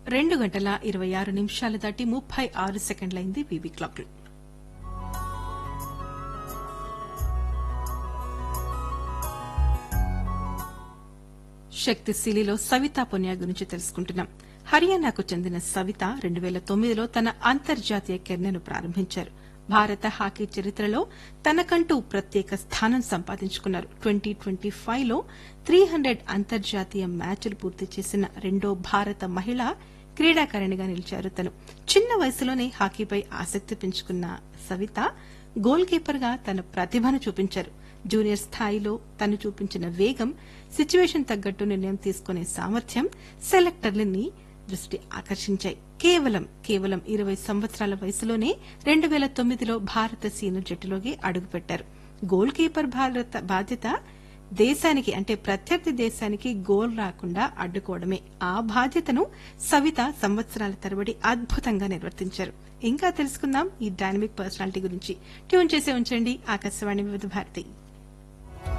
రెండు గంటల ఇరవై ఆరు నిమిషాలు దాటి ముప్పై ఆరు సెకండ్లైంది బీబీ క్లాక్ శక్తిశీలిలో సవితా పున్యా గురించి తెలుసుకుంటున్నాం హర్యానాకు చెందిన సవిత రెండు వేల తొమ్మిదిలో తన అంతర్జాతీయ కెరీర్ను ప్రారంభించారు భారత హాకీ చరిత్రలో తనకంటూ ప్రత్యేక స్థానం సంపాదించుకున్నారు ట్వంటీ ట్వంటీ ఫైవ్ లో త్రీ హండ్రెడ్ అంతర్జాతీయ మ్యాచ్లు పూర్తి చేసిన రెండో భారత మహిళ క్రీడాకారిణిగా నిలిచారు తను చిన్న వయసులోనే హాకీపై ఆసక్తి పెంచుకున్న సవిత గోల్ కీపర్ గా తన ప్రతిభను చూపించారు జూనియర్ స్థాయిలో తను చూపించిన వేగం సిచ్యువేషన్ తగ్గట్టు నిర్ణయం తీసుకునే సామర్థ్యం సెలెక్టర్లని దృష్టి ఆకర్షించాయి కేవలం కేవలం ఇరవై సంవత్సరాల వయసులోనే రెండు వేల తొమ్మిదిలో భారత సీనియర్ జట్టులోకి అడుగుపెట్టారు గోల్ కీపర్ భారత బాధ్యత దేశానికి అంటే ప్రత్యర్థి దేశానికి గోల్ రాకుండా అడ్డుకోవడమే ఆ బాధ్యతను సవిత సంవత్సరాల తరబడి అద్భుతంగా నిర్వర్తించారు ఇంకా తెలుసుకుందాం ఈ డైనమిక్ పర్సనాలిటీ గురించి ట్యూన్ చేసే ఉంచండి ఆకాశవాణి వివిధ భారతి